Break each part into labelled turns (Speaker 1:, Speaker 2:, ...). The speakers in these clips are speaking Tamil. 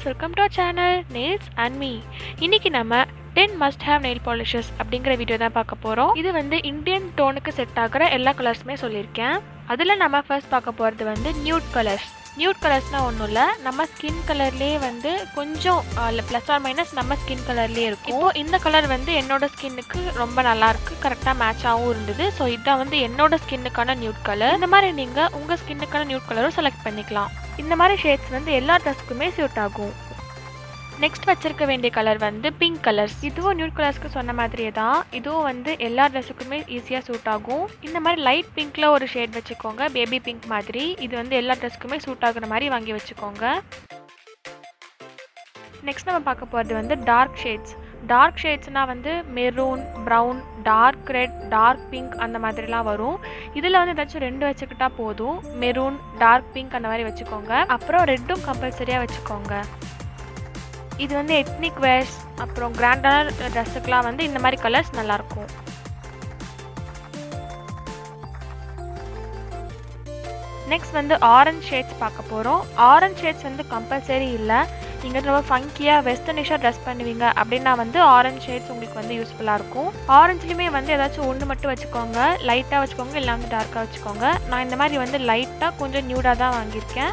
Speaker 1: welcome to channel nails and me இன்னைக்கு நம்ம ten must have nail polishes அப்படிங்கிற வீடியோ தான் பார்க்க போகிறோம் இது வந்து இந்தியன் டோனுக்கு செட் ஆகிற எல்லா கலர்ஸுமே சொல்லியிருக்கேன் அதில் நம்ம ஃபர்ஸ்ட் பார்க்க போகிறது வந்து நியூட் கலர்ஸ் நியூட் கலர்ஸ்னால் ஒன்றும் இல்லை நம்ம ஸ்கின் கலர்லேயே வந்து கொஞ்சம் ப்ளஸ் ஆர் மைனஸ் நம்ம ஸ்கின் கலர்லேயே இருக்கும் இப்போ இந்த கலர் வந்து என்னோட ஸ்கின்னுக்கு ரொம்ப நல்லா இருக்கு கரெக்டாக மேட்சாகவும் இருந்தது ஸோ இதான் வந்து என்னோட ஸ்கின்னுக்கான நியூட் கலர் இந்த மாதிரி நீங்கள் உங்கள் ஸ்கின்னுக்கான நியூட் கலரும் செலக்ட் பண்ணிக்கலாம் இந்த மாதிரி ஷேட்ஸ் வந்து எல்லா ட்ரெஸ்க்குமே சூட் ஆகும் நெக்ஸ்ட் வச்சிருக்க வேண்டிய கலர் வந்து பிங்க் கலர்ஸ் இதுவும் நியூட் கலர்ஸ்க்கு சொன்ன மாதிரியே தான் இதுவும் வந்து எல்லா ட்ரெஸ்ஸுக்குமே ஈஸியாக சூட் ஆகும் இந்த மாதிரி லைட் பிங்க்ல ஒரு ஷேட் வச்சுக்கோங்க பேபி பிங்க் மாதிரி இது வந்து எல்லா ட்ரெஸ்க்குமே சூட் ஆகுற மாதிரி வாங்கி வச்சுக்கோங்க நெக்ஸ்ட் நம்ம பார்க்க போகிறது வந்து டார்க் ஷேட்ஸ் டார்க் ஷேட்ஸ்னால் வந்து maroon brown dark red dark pink அந்த மாதிரிலாம் வரும் இதில் வந்து ஏதாச்சும் ரெண்டு வச்சுக்கிட்டா போதும் மெரூன் டார்க் பிங்க் அந்த மாதிரி வச்சுக்கோங்க அப்புறம் ரெட்டும் கம்பல்சரியாக வச்சுக்கோங்க இது வந்து எத்னிக் வேர்ஸ் அப்புறம் கிராண்டான ட்ரெஸ்ஸுக்கெலாம் வந்து இந்த மாதிரி கலர்ஸ் நல்லாயிருக்கும் நெக்ஸ்ட் வந்து ஆரஞ்ச் ஷேட்ஸ் பார்க்க போகிறோம் ஆரஞ்ச் ஷேட்ஸ் வந்து கம்பல்சரி இல்லை நீங்கள் ரொம்ப ஃபங்கியாக வெஸ்டர்னிஷாக ட்ரெஸ் பண்ணுவீங்க அப்படின்னா வந்து ஆரஞ்ச் ஷேட்ஸ் உங்களுக்கு வந்து யூஸ்ஃபுல்லாக இருக்கும் ஆரஞ்சுலேயுமே வந்து ஏதாச்சும் ஒன்று மட்டும் வச்சுக்கோங்க லைட்டாக வச்சுக்கோங்க இல்லை வந்து டார்க்காக வச்சுக்கோங்க நான் இந்த மாதிரி வந்து லைட்டாக கொஞ்சம் நியூடாக தான் வாங்கியிருக்கேன்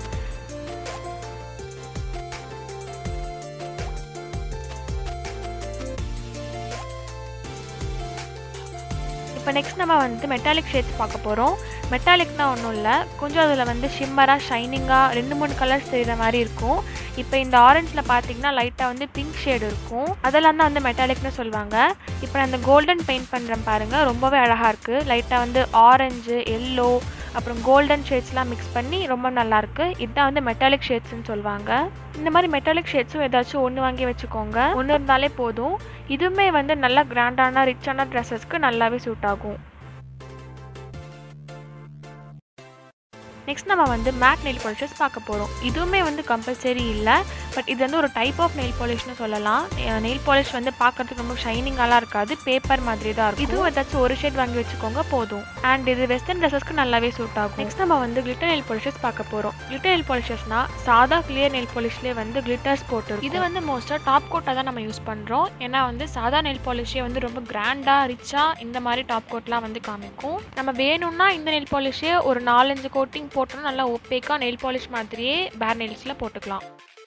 Speaker 1: இப்போ நெக்ஸ்ட் நம்ம வந்து மெட்டாலிக் ஷேட்ஸ் பார்க்க போகிறோம் மெட்டாலிக்னா ஒன்றும் இல்லை கொஞ்சம் அதில் வந்து ஷிம்மராக ஷைனிங்காக ரெண்டு மூணு கலர்ஸ் தெரிகிற மாதிரி இருக்கும் இப்போ இந்த ஆரஞ்சில் பார்த்தீங்கன்னா லைட்டாக வந்து பிங்க் ஷேடு இருக்கும் அதெல்லாம் தான் வந்து மெட்டாலிக்னு சொல்லுவாங்க இப்போ நான் இந்த கோல்டன் பெயிண்ட் பண்ணுறேன் பாருங்கள் ரொம்பவே அழகாக இருக்குது லைட்டாக வந்து ஆரஞ்சு எல்லோ அப்புறம் கோல்டன் ஷேட்ஸ்லாம் மிக்ஸ் பண்ணி ரொம்ப நல்லாயிருக்கு இதுதான் வந்து மெட்டாலிக் ஷேட்ஸ்னு சொல்லுவாங்க இந்த மாதிரி மெட்டாலிக் ஷேட்ஸும் ஏதாச்சும் ஒன்று வாங்கி வச்சுக்கோங்க ஒன்று இருந்தாலே போதும் இதுவுமே வந்து நல்லா கிராண்டான ரிச்சான ட்ரெஸ்ஸஸ்க்கு நல்லாவே சூட் ஆகும் நெக்ஸ்ட் நம்ம வந்து மேட் நெயில் பாலிஷஸ் பார்க்க போகிறோம் இதுவுமே வந்து கம்பல்சரி இல்லை பட் இது வந்து ஒரு டைப் ஆஃப் நெயில் பாலிஷ்னு சொல்லலாம் நெயில் பாலிஷ் வந்து பார்க்கறதுக்கு ரொம்ப ஷைனிங்காலாம் இருக்காது பேப்பர் மாதிரி தான் இருக்கும் இதுவும் ஏதாச்சும் ஒரு ஷேட் வாங்கி வச்சுக்கோங்க போதும் அண்ட் இது வெஸ்டர்ன் ட்ரெஸ்ஸஸ்க்கு நல்லாவே சூட் ஆகும் நெக்ஸ்ட் நம்ம வந்து கிளிட்டர் நெயில் பாலிஷஸ் பார்க்க போகிறோம் கிளிட்டர் நெயில் பாலிஷஸ்னா சாதா கிளியர் நெயில் பாலிஷ்லேயே வந்து கிளிட்டர்ஸ் போட்டு இது வந்து மோஸ்ட்டாக டாப் கோட்டாக தான் நம்ம யூஸ் பண்ணுறோம் ஏன்னா வந்து சாதா நெயில் பாலிஷே வந்து ரொம்ப கிராண்டாக ரிச்சாக இந்த மாதிரி டாப் கோட்லாம் வந்து காமிக்கும் நம்ம வேணும்னா இந்த நெயில் பாலிஷே ஒரு நாலஞ்சு கோட்டிங் போட்டோம்னா நல்லா ஒப்பேக்காக நெயில் பாலிஷ் மாதிரியே பேர் நெயில்ஸில் போட்டுக்கலாம்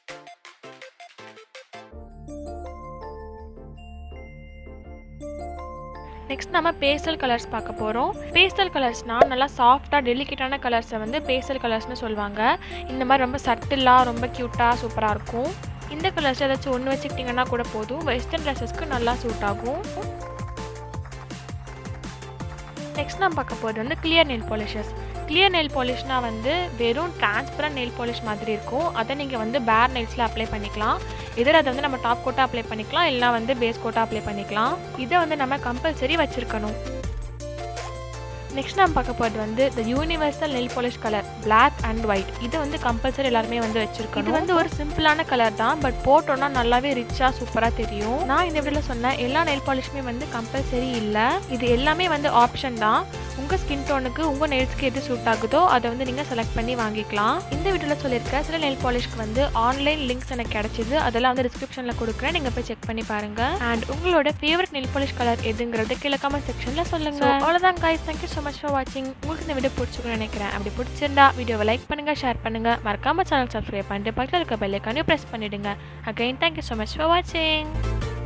Speaker 1: நெக்ஸ்ட் நம்ம பேஸ்டல் கலர்ஸ் பார்க்க போகிறோம் பேஸ்டல் கலர்ஸ்னால் நல்லா சாஃப்டாக டெலிகேட்டான கலர்ஸை வந்து பேஸ்டல் கலர்ஸ்னு சொல்லுவாங்க இந்த மாதிரி ரொம்ப சட்டிலாக ரொம்ப க்யூட்டாக சூப்பராக இருக்கும் இந்த கலர்ஸ் ஏதாச்சும் ஒன்று வச்சுக்கிட்டிங்கன்னா கூட போதும் வெஸ்டர்ன் ட்ரெஸ்ஸஸ்க்கு நல்லா சூட் ஆகும் நெக்ஸ்ட் நம்ம பார்க்க போகிறது வந்து clear nail polishes clear nail பாலிஷ்னால் வந்து வெறும் டிரான்ஸ்பரண்ட் நெயில் பாலிஷ் மாதிரி இருக்கும் அதை நீங்கள் வந்து பேர் நெயில்ஸில் அப்ளை பண்ணிக்கலாம் இதில் அதை வந்து நம்ம டாப் கோட்டாக அப்ளை பண்ணிக்கலாம் இல்லை வந்து பேஸ் கோட்டாக அப்ளை பண்ணிக்கலாம் இதை வந்து நம்ம கம்பல்சரி வச்சுருக்கணும் நெக்ஸ்ட் நம்ம பார்க்க போகிறது வந்து இந்த universal nail polish colour black and white இது வந்து கம்பல்சரி எல்லாருமே வந்து வச்சிருக்கணும் இது வந்து ஒரு சிம்பிளான கலர் தான் பட் போட்டோன்னா நல்லாவே ரிச்சாக சூப்பராக தெரியும் நான் இந்த வீடியோவில் சொன்ன எல்லா நெயில் பாலிஷுமே வந்து கம்பல்சரி இல்லை இது எல்லாமே வந்து ஆப்ஷன் தான் உங்கள் ஸ்கின் டோனுக்கு உங்கள் நெயில்ஸ்க்கு எது சூட் ஆகுதோ அதை வந்து நீங்கள் செலக்ட் பண்ணி வாங்கிக்கலாம் இந்த வீடியோவில் சொல்லியிருக்க சில நெயில் பாலிஷ்க்கு வந்து ஆன்லைன் லிங்க்ஸ் எனக்கு கிடைச்சிது அதெல்லாம் வந்து டிஸ்கிரிப்ஷனில் கொடுக்குறேன் நீங்கள் போய் செக் பண்ணி பாருங்கள் அண்ட் உங்களோட ஃபேவரட் நெயில் பாலிஷ் கலர் எதுங்கிறது கீழே கமெண்ட் செக்ஷனில் சொல்லுங்கள் அவ்வளோதான் guys thank you so much for வாட்சிங் உங்களுக்கு இந்த வீடியோ பிடிச்சிக்கணும்னு நினைக்கிறேன் அப்படி பிடிச்சிருந்தா வீடியோவை லைக் பண்ணுங்கள் ஷேர் பண்ணுங்கள் மறக்காம சேனல் சப்ஸ்கிரைப் பண்ணிட்டு பக்கத்தில் இருக்க பெல்லைக்கானையும் ப்ரெஸ் பண்ணிவிடுங்க again thank you so much for வாட்சிங்